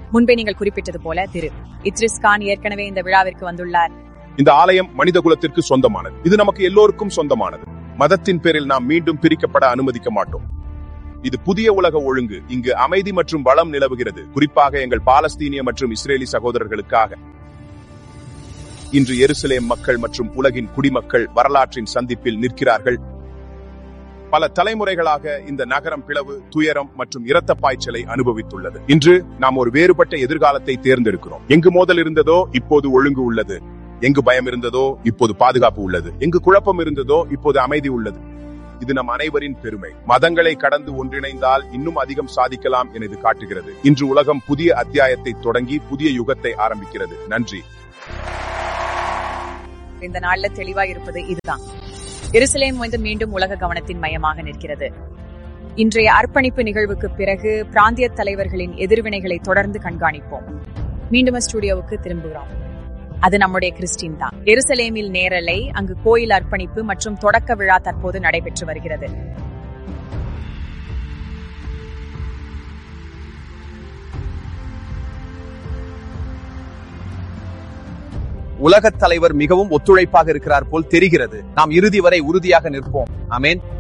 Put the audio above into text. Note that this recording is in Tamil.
முன்பே நீங்கள் குறிப்பிட்டது போல திரு இத்ரிஸ் கான் ஏற்கனவே இந்த விழாவிற்கு வந்துள்ளார் இந்த ஆலயம் மனித குலத்திற்கு சொந்தமானது இது நமக்கு எல்லோருக்கும் சொந்தமானது மதத்தின் பேரில் நாம் மீண்டும் பிரிக்கப்பட அனுமதிக்க மாட்டோம் இது புதிய உலக ஒழுங்கு இங்கு அமைதி மற்றும் வளம் நிலவுகிறது குறிப்பாக எங்கள் பாலஸ்தீனிய மற்றும் இஸ்ரேலி சகோதரர்களுக்காக இன்று எருசலேம் மக்கள் மற்றும் உலகின் குடிமக்கள் வரலாற்றின் சந்திப்பில் நிற்கிறார்கள் பல தலைமுறைகளாக இந்த நகரம் பிளவு துயரம் மற்றும் இரத்த பாய்ச்சலை அனுபவித்துள்ளது இன்று நாம் ஒரு வேறுபட்ட எதிர்காலத்தை தேர்ந்தெடுக்கிறோம் எங்கு மோதல் இருந்ததோ இப்போது ஒழுங்கு உள்ளது எங்கு பயம் இருந்ததோ இப்போது பாதுகாப்பு உள்ளது எங்கு குழப்பம் இருந்ததோ இப்போது அமைதி உள்ளது இது நம் அனைவரின் பெருமை மதங்களை கடந்து ஒன்றிணைந்தால் இன்னும் அதிகம் சாதிக்கலாம் என இது காட்டுகிறது இன்று உலகம் புதிய அத்தியாயத்தை தொடங்கி புதிய யுகத்தை ஆரம்பிக்கிறது நன்றி இந்த நாள்ல தெளிவா இருப்பது இதுதான் எருசலேம் வந்து மீண்டும் உலக கவனத்தின் மையமாக நிற்கிறது இன்றைய அர்ப்பணிப்பு நிகழ்வுக்கு பிறகு பிராந்திய தலைவர்களின் எதிர்வினைகளை தொடர்ந்து கண்காணிப்போம் மீண்டும் ஸ்டுடியோவுக்கு திரும்புகிறோம் அது நம்முடைய கிறிஸ்டின் தான் எருசலேமில் நேரலை அங்கு கோயில் அர்ப்பணிப்பு மற்றும் தொடக்க விழா தற்போது நடைபெற்று வருகிறது உலகத் தலைவர் மிகவும் ஒத்துழைப்பாக இருக்கிறார் போல் தெரிகிறது நாம் இறுதி வரை உறுதியாக நிற்போம் அமேன்